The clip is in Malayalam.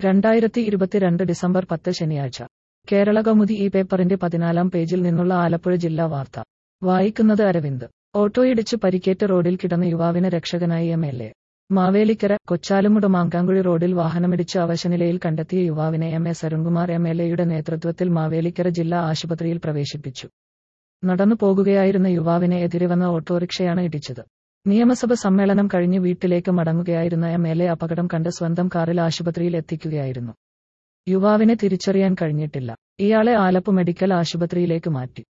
രണ്ടായിരത്തി ഇരുപത്തിരണ്ട് ഡിസംബർ പത്ത് ശനിയാഴ്ച കേരള കൗമുദി ഈ പേപ്പറിന്റെ പതിനാലാം പേജിൽ നിന്നുള്ള ആലപ്പുഴ ജില്ലാ വാർത്ത വായിക്കുന്നത് അരവിന്ദ് ഓട്ടോയിടിച്ച് പരിക്കേറ്റ് റോഡിൽ കിടന്ന യുവാവിന് രക്ഷകനായി M L A Mavelikkara Kochalummoodu Mankamkuzhi റോഡിൽ വാഹനമിടിച്ച് അവശനിലയിൽ കണ്ടെത്തിയ യുവാവിനെ M S Arunkumar M L എയുടെ നേതൃത്വത്തിൽ മാവേലിക്കര ജില്ലാ ആശുപത്രിയിൽ പ്രവേശിപ്പിച്ചു നടന്നു പോകുകയായിരുന്ന യുവാവിനെ എതിരെ വന്ന ഓട്ടോറിക്ഷയാണ് ഇടിച്ചത് നിയമസഭ സമ്മേളനം കഴിഞ്ഞ് വീട്ടിലേക്ക് മടങ്ങുകയായിരുന്ന എം എൽ എ അപകടം കണ്ട് സ്വന്തം കാറിൽ ആശുപത്രിയിൽ എത്തിക്കുകയായിരുന്നു യുവാവിനെ തിരിച്ചറിയാൻ കഴിഞ്ഞിട്ടില്ല ഇയാളെ ആലപ്പു മെഡിക്കൽ ആശുപത്രിയിലേക്ക് മാറ്റി